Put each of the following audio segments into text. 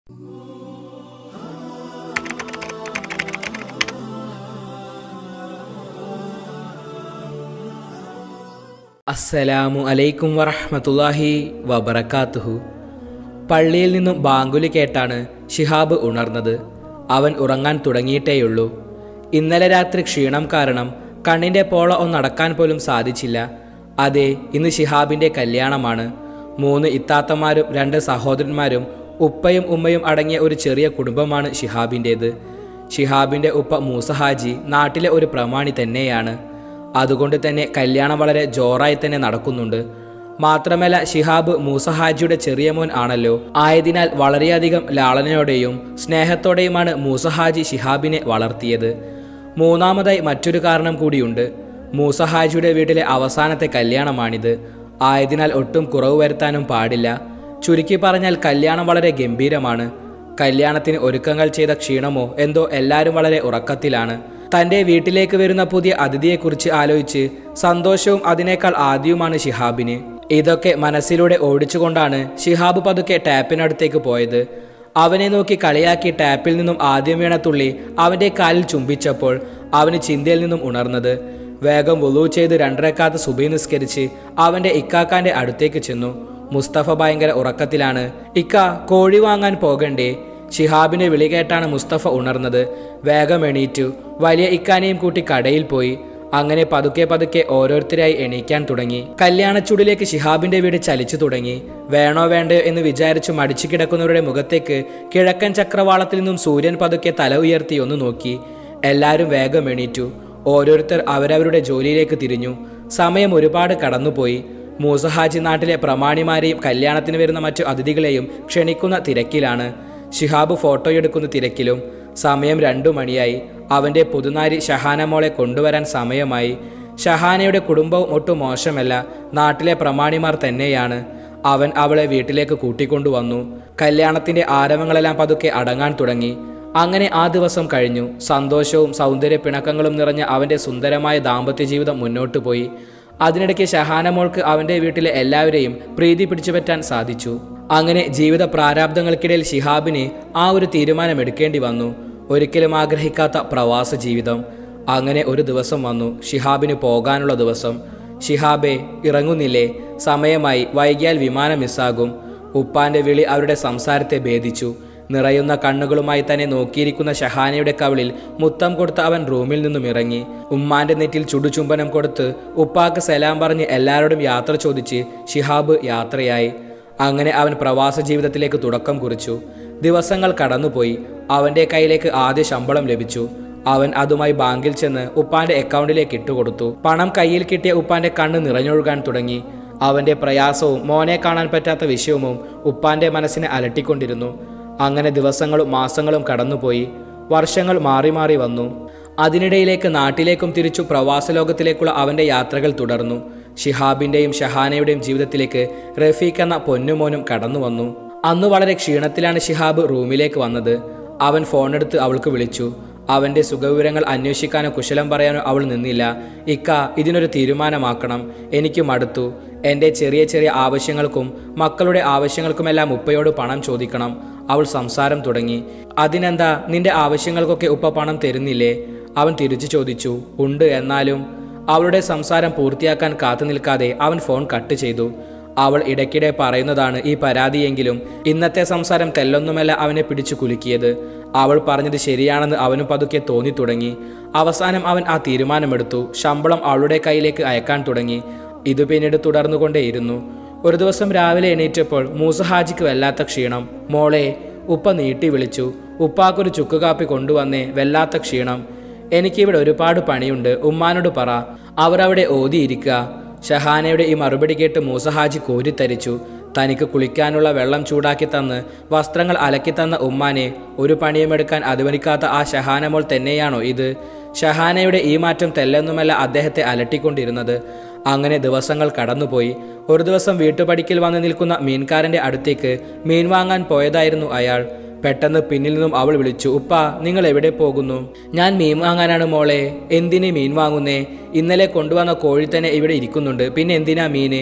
അസ്സലാമു അലൈക്കും വറഹ്മത്തുള്ളാഹി വബറകാതുഹു പള്ളിയിൽ നിന്നും ബാങ്കുലി കേട്ടാണ് ഷിഹാബ് ഉണർന്നത് അവൻ ഉറങ്ങാൻ തുടങ്ങിയിട്ടേയുള്ളൂ ഇന്നലെ രാത്രി ക്ഷീണം കാരണം കണ്ണിൻ്റെ പോള ഒന്നടക്കാൻ പോലും സാധിച്ചില്ല അതെ ഇന്ന് ഷിഹാബിൻ്റെ കല്യാണമാണ് മൂന്ന് ഇത്താത്തമാരും രണ്ട് സഹോദരന്മാരും ഉപ്പയും ഉമ്മയും അടങ്ങിയ ഒരു ചെറിയ കുടുംബമാണ് ഷിഹാബിൻ്റേത് ഷിഹാബിൻ്റെ ഉപ്പ മൂസഹാജി നാട്ടിലെ ഒരു പ്രമാണി തന്നെയാണ് അതുകൊണ്ട് തന്നെ കല്യാണം വളരെ ജോറായി തന്നെ നടക്കുന്നുണ്ട് മാത്രമല്ല ഷിഹാബ് മൂസഹാജിയുടെ ചെറിയ മോൻ ആണല്ലോ ആയതിനാൽ വളരെയധികം ലാളനയോടെയും സ്നേഹത്തോടെയുമാണ് മൂസഹാജി ഷിഹാബിനെ വളർത്തിയത് മൂന്നാമതായി മറ്റൊരു കാരണം കൂടിയുണ്ട് മൂസഹാജിയുടെ വീട്ടിലെ അവസാനത്തെ കല്യാണമാണിത് ആയതിനാൽ ഒട്ടും കുറവ് വരുത്താനും പാടില്ല ചുരുക്കി പറഞ്ഞാൽ കല്യാണം വളരെ ഗംഭീരമാണ് കല്യാണത്തിന് ഒരുക്കങ്ങൾ ചെയ്ത ക്ഷീണമോ എന്തോ എല്ലാവരും വളരെ ഉറക്കത്തിലാണ് തൻ്റെ വീട്ടിലേക്ക് വരുന്ന പുതിയ അതിഥിയെക്കുറിച്ച് ആലോചിച്ച് സന്തോഷവും അതിനേക്കാൾ ആദ്യവുമാണ് ഷിഹാബിന് ഇതൊക്കെ മനസ്സിലൂടെ ഓടിച്ചുകൊണ്ടാണ് ഷിഹാബ് പതുക്കെ ടാപ്പിനടുത്തേക്ക് പോയത് അവനെ നോക്കി കളിയാക്കി ടാപ്പിൽ നിന്നും ആദ്യം വീണ തുള്ളി അവൻ്റെ കാലിൽ ചുംബിച്ചപ്പോൾ അവന് ചിന്തയിൽ നിന്നും ഉണർന്നത് വേഗം വുളു ചെയ്ത് രണ്ടരക്കാത്ത് സുബൈ നിസ്കരിച്ച് അവൻ്റെ ഇക്കാക്കാൻ്റെ അടുത്തേക്ക് ചെന്നു മുസ്തഫ ഭയങ്കര ഉറക്കത്തിലാണ് ഇക്ക കോഴി വാങ്ങാൻ പോകണ്ടേ ഷിഹാബിന്റെ വിളി കേട്ടാണ് മുസ്തഫ ഉണർന്നത് വേഗം എണീറ്റു വലിയ ഇക്കാനെയും കൂട്ടി കടയിൽ പോയി അങ്ങനെ പതുക്കെ പതുക്കെ ഓരോരുത്തരായി എണീക്കാൻ തുടങ്ങി കല്യാണച്ചൂടിലേക്ക് ഷിഹാബിന്റെ വീട് ചലിച്ചു തുടങ്ങി വേണോ വേണ്ടയോ എന്ന് വിചാരിച്ചു മടിച്ചു കിടക്കുന്നവരുടെ മുഖത്തേക്ക് കിഴക്കൻ ചക്രവാളത്തിൽ നിന്നും സൂര്യൻ പതുക്കെ തല ഉയർത്തി ഒന്ന് നോക്കി എല്ലാവരും വേഗം എണീറ്റു ഓരോരുത്തർ അവരവരുടെ ജോലിയിലേക്ക് തിരിഞ്ഞു സമയം ഒരുപാട് കടന്നുപോയി മൂസഹാജി നാട്ടിലെ പ്രമാണിമാരെയും കല്യാണത്തിന് വരുന്ന മറ്റു അതിഥികളെയും ക്ഷണിക്കുന്ന തിരക്കിലാണ് ഷിഹാബ് ഫോട്ടോ എടുക്കുന്ന തിരക്കിലും സമയം രണ്ടു മണിയായി അവൻ്റെ പുതുനാരി ഷഹാന മോളെ കൊണ്ടുവരാൻ സമയമായി ഷഹാനയുടെ കുടുംബവും ഒട്ടും മോശമല്ല നാട്ടിലെ പ്രമാണിമാർ തന്നെയാണ് അവൻ അവളെ വീട്ടിലേക്ക് കൂട്ടിക്കൊണ്ടുവന്നു കല്യാണത്തിന്റെ ആരവങ്ങളെല്ലാം പതുക്കെ അടങ്ങാൻ തുടങ്ങി അങ്ങനെ ആ ദിവസം കഴിഞ്ഞു സന്തോഷവും സൗന്ദര്യ പിണക്കങ്ങളും നിറഞ്ഞ അവന്റെ സുന്ദരമായ ദാമ്പത്യ ജീവിതം മുന്നോട്ടു പോയി അതിനിടയ്ക്ക് ഷഹാന മോൾക്ക് അവന്റെ വീട്ടിലെ എല്ലാവരെയും പ്രീതി പിടിച്ചുപറ്റാൻ സാധിച്ചു അങ്ങനെ ജീവിത പ്രാരാബ്ദങ്ങൾക്കിടയിൽ ഷിഹാബിന് ആ ഒരു തീരുമാനം എടുക്കേണ്ടി വന്നു ഒരിക്കലും ആഗ്രഹിക്കാത്ത പ്രവാസ ജീവിതം അങ്ങനെ ഒരു ദിവസം വന്നു ഷിഹാബിന് പോകാനുള്ള ദിവസം ഷിഹാബെ ഇറങ്ങുന്നില്ലേ സമയമായി വൈകിയാൽ വിമാനം മിസ്സാകും ഉപ്പാന്റെ വിളി അവരുടെ സംസാരത്തെ ഭേദിച്ചു നിറയുന്ന കണ്ണുകളുമായി തന്നെ നോക്കിയിരിക്കുന്ന ഷഹാനയുടെ കവിളിൽ മുത്തം കൊടുത്ത് അവൻ റൂമിൽ നിന്നും ഇറങ്ങി ഉമ്മാന്റെ നെറ്റിൽ ചുടുചുംബനം കൊടുത്ത് ഉപ്പാക്ക് സലാം പറഞ്ഞ് എല്ലാവരോടും യാത്ര ചോദിച്ച് ഷിഹാബ് യാത്രയായി അങ്ങനെ അവൻ പ്രവാസ ജീവിതത്തിലേക്ക് തുടക്കം കുറിച്ചു ദിവസങ്ങൾ കടന്നുപോയി അവന്റെ കയ്യിലേക്ക് ആദ്യ ശമ്പളം ലഭിച്ചു അവൻ അതുമായി ബാങ്കിൽ ചെന്ന് ഉപ്പാന്റെ അക്കൗണ്ടിലേക്ക് ഇട്ടുകൊടുത്തു പണം കയ്യിൽ കിട്ടിയ ഉപ്പാന്റെ കണ്ണ് നിറഞ്ഞൊഴുകാൻ തുടങ്ങി അവന്റെ പ്രയാസവും മോനെ കാണാൻ പറ്റാത്ത വിഷയവും ഉപ്പാന്റെ മനസ്സിനെ അലട്ടിക്കൊണ്ടിരുന്നു അങ്ങനെ ദിവസങ്ങളും മാസങ്ങളും കടന്നുപോയി വർഷങ്ങൾ മാറി മാറി വന്നു അതിനിടയിലേക്ക് നാട്ടിലേക്കും തിരിച്ചു പ്രവാസ ലോകത്തിലേക്കുള്ള അവന്റെ യാത്രകൾ തുടർന്നു ഷിഹാബിന്റെയും ഷഹാനയുടെയും ജീവിതത്തിലേക്ക് റഫീഖ് എന്ന പൊന്നുമോനും കടന്നു വന്നു അന്ന് വളരെ ക്ഷീണത്തിലാണ് ഷിഹാബ് റൂമിലേക്ക് വന്നത് അവൻ ഫോണെടുത്ത് അവൾക്ക് വിളിച്ചു അവന്റെ സുഖവിവരങ്ങൾ അന്വേഷിക്കാനോ കുശലം പറയാനോ അവൾ നിന്നില്ല ഇക്ക ഇതിനൊരു തീരുമാനമാക്കണം എനിക്ക് മടുത്തു എൻ്റെ ചെറിയ ചെറിയ ആവശ്യങ്ങൾക്കും മക്കളുടെ ആവശ്യങ്ങൾക്കുമെല്ലാം ഉപ്പയോട് പണം ചോദിക്കണം അവൾ സംസാരം തുടങ്ങി അതിനെന്താ നിന്റെ ആവശ്യങ്ങൾക്കൊക്കെ ഉപ്പ പണം തരുന്നില്ലേ അവൻ തിരിച്ചു ചോദിച്ചു ഉണ്ട് എന്നാലും അവളുടെ സംസാരം പൂർത്തിയാക്കാൻ കാത്തു നിൽക്കാതെ അവൻ ഫോൺ കട്ട് ചെയ്തു അവൾ ഇടയ്ക്കിടെ പറയുന്നതാണ് ഈ പരാതിയെങ്കിലും ഇന്നത്തെ സംസാരം തെല്ലൊന്നുമല്ല അവനെ പിടിച്ചു കുലുക്കിയത് അവൾ പറഞ്ഞത് ശരിയാണെന്ന് അവന് പതുക്കെ തോന്നി തുടങ്ങി അവസാനം അവൻ ആ തീരുമാനമെടുത്തു ശമ്പളം അവളുടെ കയ്യിലേക്ക് അയക്കാൻ തുടങ്ങി ഇത് പിന്നീട് തുടർന്നുകൊണ്ടേയിരുന്നു ഒരു ദിവസം രാവിലെ എണീറ്റപ്പോൾ മൂസഹാജിക്ക് വല്ലാത്ത ക്ഷീണം മോളെ ഉപ്പ നീട്ടി വിളിച്ചു ഉപ്പാക്കൊരു ചുക്ക് കാപ്പി കൊണ്ടുവന്നേ വല്ലാത്ത ക്ഷീണം എനിക്കിവിടെ ഒരുപാട് പണിയുണ്ട് ഉമ്മാനോട് പറ അവരവിടെ ഓതിയിരിക്കുക ഷഹാനയുടെ ഈ മറുപടി കേട്ട് മൂസഹാജി കോരിത്തരിച്ചു തനിക്ക് കുളിക്കാനുള്ള വെള്ളം ചൂടാക്കി തന്ന് വസ്ത്രങ്ങൾ അലക്കി തന്ന ഉമ്മാനെ ഒരു പണിയുമെടുക്കാൻ അനുവദിക്കാത്ത ആ ഷഹാനമോൾ തന്നെയാണോ ഇത് ഷഹാനയുടെ ഈ മാറ്റം തെല്ലൊന്നുമല്ല അദ്ദേഹത്തെ അലട്ടിക്കൊണ്ടിരുന്നത് അങ്ങനെ ദിവസങ്ങൾ കടന്നുപോയി ഒരു ദിവസം വീട്ടുപടിക്കൽ വന്ന് നിൽക്കുന്ന മീൻകാരന്റെ അടുത്തേക്ക് മീൻ വാങ്ങാൻ പോയതായിരുന്നു അയാൾ പെട്ടെന്ന് പിന്നിൽ നിന്നും അവൾ വിളിച്ചു ഉപ്പ നിങ്ങൾ എവിടെ പോകുന്നു ഞാൻ മീൻ വാങ്ങാനാണ് മോളെ എന്തിന് മീൻ വാങ്ങുന്നേ ഇന്നലെ കൊണ്ടുവന്ന കോഴി തന്നെ ഇവിടെ ഇരിക്കുന്നുണ്ട് പിന്നെ എന്തിനാ മീന്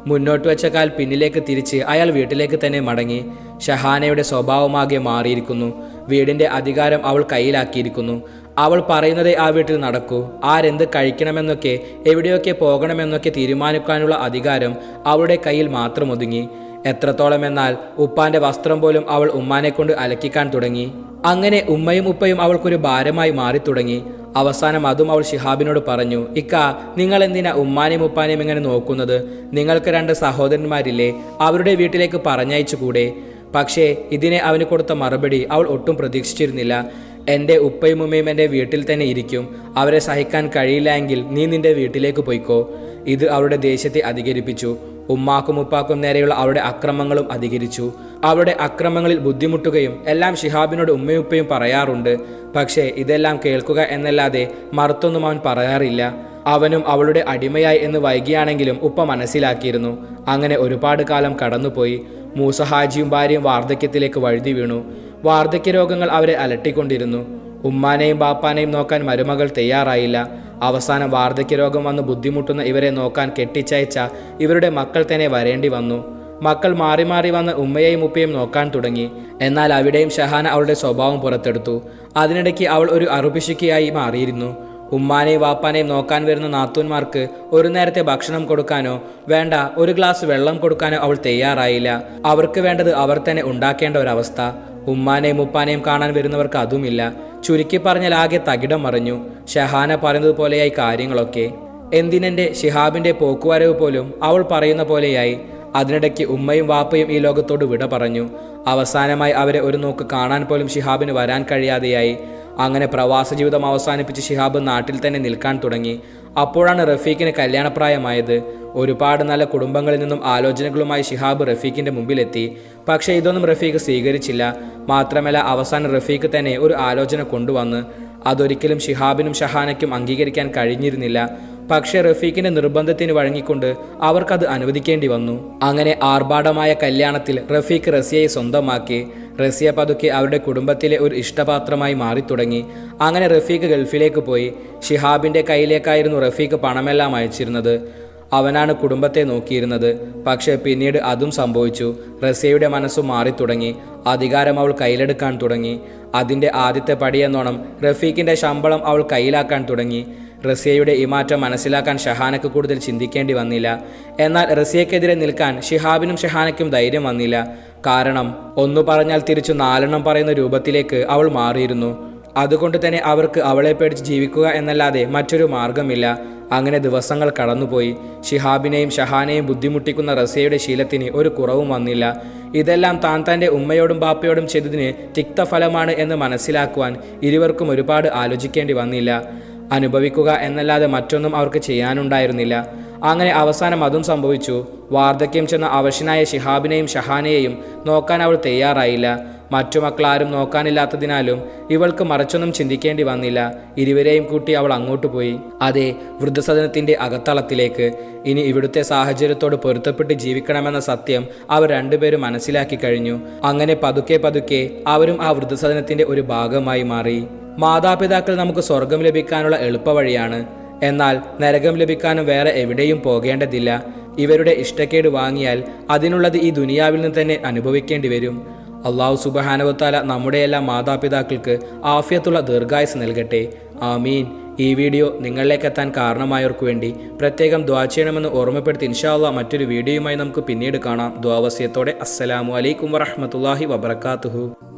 മുന്നോട്ട് വെച്ച കാൽ പിന്നിലേക്ക് തിരിച്ച് അയാൾ വീട്ടിലേക്ക് തന്നെ മടങ്ങി ഷഹാനയുടെ സ്വഭാവമാകെ മാറിയിരിക്കുന്നു വീടിന്റെ അധികാരം അവൾ കയ്യിലാക്കിയിരിക്കുന്നു അവൾ പറയുന്നതേ ആ വീട്ടിൽ നടക്കൂ ആരെന്ത് കഴിക്കണമെന്നൊക്കെ എവിടെയൊക്കെ പോകണമെന്നൊക്കെ തീരുമാനിക്കാനുള്ള അധികാരം അവളുടെ കയ്യിൽ മാത്രം ഒതുങ്ങി എത്രത്തോളം എന്നാൽ ഉപ്പാന്റെ വസ്ത്രം പോലും അവൾ ഉമ്മാനെ കൊണ്ട് അലക്കിക്കാൻ തുടങ്ങി അങ്ങനെ ഉമ്മയും ഉപ്പയും അവൾക്കൊരു ഭാരമായി മാറി തുടങ്ങി അവസാനം അതും അവൾ ഷിഹാബിനോട് പറഞ്ഞു ഇക്ക നിങ്ങൾ എന്തിനാ ഉമ്മാനെയും ഉപ്പാനെയും ഇങ്ങനെ നോക്കുന്നത് നിങ്ങൾക്ക് രണ്ട് സഹോദരന്മാരില്ലേ അവരുടെ വീട്ടിലേക്ക് പറഞ്ഞയച്ചു കൂടെ പക്ഷേ ഇതിനെ അവന് കൊടുത്ത മറുപടി അവൾ ഒട്ടും പ്രതീക്ഷിച്ചിരുന്നില്ല എൻ്റെ ഉപ്പയും ഉമ്മയും എൻ്റെ വീട്ടിൽ തന്നെ ഇരിക്കും അവരെ സഹിക്കാൻ കഴിയില്ല എങ്കിൽ നീ നിന്റെ വീട്ടിലേക്ക് പോയിക്കോ ഇത് അവളുടെ ദേഷ്യത്തെ അധികരിപ്പിച്ചു ഉമ്മാക്കും ഉപ്പാക്കും നേരെയുള്ള അവരുടെ അക്രമങ്ങളും അധികരിച്ചു അവരുടെ അക്രമങ്ങളിൽ ബുദ്ധിമുട്ടുകയും എല്ലാം ഷിഹാബിനോട് ഉമ്മയുപ്പയും പറയാറുണ്ട് പക്ഷേ ഇതെല്ലാം കേൾക്കുക എന്നല്ലാതെ മറുത്തൊന്നും അവൻ പറയാറില്ല അവനും അവളുടെ അടിമയായി എന്ന് വൈകിയാണെങ്കിലും ഉപ്പ മനസ്സിലാക്കിയിരുന്നു അങ്ങനെ ഒരുപാട് കാലം കടന്നുപോയി മൂസഹാജിയും ഭാര്യയും വാർദ്ധക്യത്തിലേക്ക് വഴുതി വീണു വാർദ്ധക്യ രോഗങ്ങൾ അവരെ അലട്ടിക്കൊണ്ടിരുന്നു ഉമ്മാനെയും ബാപ്പാനെയും നോക്കാൻ മരുമകൾ തയ്യാറായില്ല അവസാനം വാർദ്ധക്യ രോഗം വന്ന് ബുദ്ധിമുട്ടുന്ന ഇവരെ നോക്കാൻ കെട്ടിച്ചയച്ച ഇവരുടെ മക്കൾ തന്നെ വരേണ്ടി വന്നു മക്കൾ മാറി മാറി വന്ന് ഉമ്മയെയും ഉപ്പയും നോക്കാൻ തുടങ്ങി എന്നാൽ അവിടെയും ഷഹാന അവളുടെ സ്വഭാവം പുറത്തെടുത്തു അതിനിടയ്ക്ക് അവൾ ഒരു അറുപിശുക്കിയായി മാറിയിരുന്നു ഉമ്മാനെയും വാപ്പാനെയും നോക്കാൻ വരുന്ന നാത്തൂന്മാർക്ക് ഒരു നേരത്തെ ഭക്ഷണം കൊടുക്കാനോ വേണ്ട ഒരു ഗ്ലാസ് വെള്ളം കൊടുക്കാനോ അവൾ തയ്യാറായില്ല അവർക്ക് വേണ്ടത് അവർ തന്നെ ഉണ്ടാക്കേണ്ട ഒരവസ്ഥ ഉമ്മാനെയും ഉപ്പാനെയും കാണാൻ വരുന്നവർക്ക് അതുമില്ല ചുരുക്കി പറഞ്ഞാൽ ആകെ തകിടം മറിഞ്ഞു ഷഹാന പറയുന്നത് പോലെയായി കാര്യങ്ങളൊക്കെ എന്തിനെന്റെ ഷിഹാബിന്റെ പോക്കുവരവ് പോലും അവൾ പറയുന്ന പോലെയായി അതിനിടയ്ക്ക് ഉമ്മയും വാപ്പയും ഈ ലോകത്തോട് വിട പറഞ്ഞു അവസാനമായി അവരെ ഒരു നോക്ക് കാണാൻ പോലും ഷിഹാബിന് വരാൻ കഴിയാതെയായി അങ്ങനെ പ്രവാസ ജീവിതം അവസാനിപ്പിച്ച് ഷിഹാബ് നാട്ടിൽ തന്നെ നിൽക്കാൻ തുടങ്ങി അപ്പോഴാണ് റഫീഖിന് കല്യാണപ്രായമായത് ഒരുപാട് നല്ല കുടുംബങ്ങളിൽ നിന്നും ആലോചനകളുമായി ഷിഹാബ് റഫീഖിന്റെ മുമ്പിലെത്തി പക്ഷേ ഇതൊന്നും റഫീഖ് സ്വീകരിച്ചില്ല മാത്രമല്ല അവസാനം റഫീഖ് തന്നെ ഒരു ആലോചന കൊണ്ടുവന്ന് അതൊരിക്കലും ഷിഹാബിനും ഷഹാനയ്ക്കും അംഗീകരിക്കാൻ കഴിഞ്ഞിരുന്നില്ല പക്ഷേ റഫീഖിന്റെ നിർബന്ധത്തിന് വഴങ്ങിക്കൊണ്ട് അവർക്കത് അനുവദിക്കേണ്ടി വന്നു അങ്ങനെ ആർഭാടമായ കല്യാണത്തിൽ റഫീഖ് റസിയയെ സ്വന്തമാക്കി റസിയ പതുക്കെ അവരുടെ കുടുംബത്തിലെ ഒരു ഇഷ്ടപാത്രമായി മാറി തുടങ്ങി അങ്ങനെ റഫീഖ് ഗൾഫിലേക്ക് പോയി ഷിഹാബിന്റെ കയ്യിലേക്കായിരുന്നു റഫീഖ് പണമെല്ലാം അയച്ചിരുന്നത് അവനാണ് കുടുംബത്തെ നോക്കിയിരുന്നത് പക്ഷേ പിന്നീട് അതും സംഭവിച്ചു റസിയയുടെ മനസ്സു മാറി തുടങ്ങി അധികാരം അവൾ കയ്യിലെടുക്കാൻ തുടങ്ങി അതിൻ്റെ ആദ്യത്തെ പടിയെന്നോണം റഫീഖിന്റെ ശമ്പളം അവൾ കയ്യിലാക്കാൻ തുടങ്ങി റസിയയുടെ ഈ മാറ്റം മനസ്സിലാക്കാൻ ഷഹാനക്ക് കൂടുതൽ ചിന്തിക്കേണ്ടി വന്നില്ല എന്നാൽ റസിയക്കെതിരെ നിൽക്കാൻ ഷിഹാബിനും ഷഹാനയ്ക്കും ധൈര്യം വന്നില്ല കാരണം ഒന്നു പറഞ്ഞാൽ തിരിച്ചു നാലെണ്ണം പറയുന്ന രൂപത്തിലേക്ക് അവൾ മാറിയിരുന്നു അതുകൊണ്ട് തന്നെ അവർക്ക് അവളെ പേടിച്ച് ജീവിക്കുക എന്നല്ലാതെ മറ്റൊരു മാർഗമില്ല അങ്ങനെ ദിവസങ്ങൾ കടന്നുപോയി ഷിഹാബിനെയും ഷഹാനെയും ബുദ്ധിമുട്ടിക്കുന്ന റസിയയുടെ ശീലത്തിന് ഒരു കുറവും വന്നില്ല ഇതെല്ലാം താൻ തൻ്റെ ഉമ്മയോടും ബാപ്പയോടും ചെയ്തതിന് തിക്തഫലമാണ് എന്ന് മനസ്സിലാക്കുവാൻ ഇരുവർക്കും ഒരുപാട് ആലോചിക്കേണ്ടി വന്നില്ല അനുഭവിക്കുക എന്നല്ലാതെ മറ്റൊന്നും അവർക്ക് ചെയ്യാനുണ്ടായിരുന്നില്ല അങ്ങനെ അവസാനം അതും സംഭവിച്ചു വാർദ്ധക്യം ചെന്ന അവശനായ ഷിഹാബിനെയും ഷഹാനെയും നോക്കാൻ അവൾ തയ്യാറായില്ല മറ്റു മക്കളാരും നോക്കാനില്ലാത്തതിനാലും ഇവൾക്ക് മറച്ചൊന്നും ചിന്തിക്കേണ്ടി വന്നില്ല ഇരുവരെയും കൂട്ടി അവൾ അങ്ങോട്ട് പോയി അതെ വൃദ്ധസദനത്തിന്റെ അകത്തളത്തിലേക്ക് ഇനി ഇവിടുത്തെ സാഹചര്യത്തോട് പൊരുത്തപ്പെട്ട് ജീവിക്കണമെന്ന സത്യം അവർ രണ്ടുപേരും മനസ്സിലാക്കി കഴിഞ്ഞു അങ്ങനെ പതുക്കെ പതുക്കെ അവരും ആ വൃദ്ധസദനത്തിന്റെ ഒരു ഭാഗമായി മാറി മാതാപിതാക്കൾ നമുക്ക് സ്വർഗം ലഭിക്കാനുള്ള എളുപ്പവഴിയാണ് എന്നാൽ നരകം ലഭിക്കാനും വേറെ എവിടെയും പോകേണ്ടതില്ല ഇവരുടെ ഇഷ്ടക്കേട് വാങ്ങിയാൽ അതിനുള്ളത് ഈ ദുനിയാവിൽ നിന്ന് തന്നെ അനുഭവിക്കേണ്ടി വരും അള്ളാഹു സുബഹാനവത്താല നമ്മുടെ എല്ലാ മാതാപിതാക്കൾക്ക് ആഫിയത്തുള്ള ദീർഘായുസ് നൽകട്ടെ ആമീൻ ഈ വീഡിയോ നിങ്ങളിലേക്ക് എത്താൻ കാരണമായവർക്ക് വേണ്ടി പ്രത്യേകം ദ്വാ ചെയ്യണമെന്ന് ഓർമ്മപ്പെടുത്തി ഇൻഷാല്ല മറ്റൊരു വീഡിയോയുമായി നമുക്ക് പിന്നീട് കാണാം ദ്വാവസ്യത്തോടെ അസ്സലാമു അലൈക്കും വറഹമത്തല്ലാഹി വബർക്കാത്തുഹു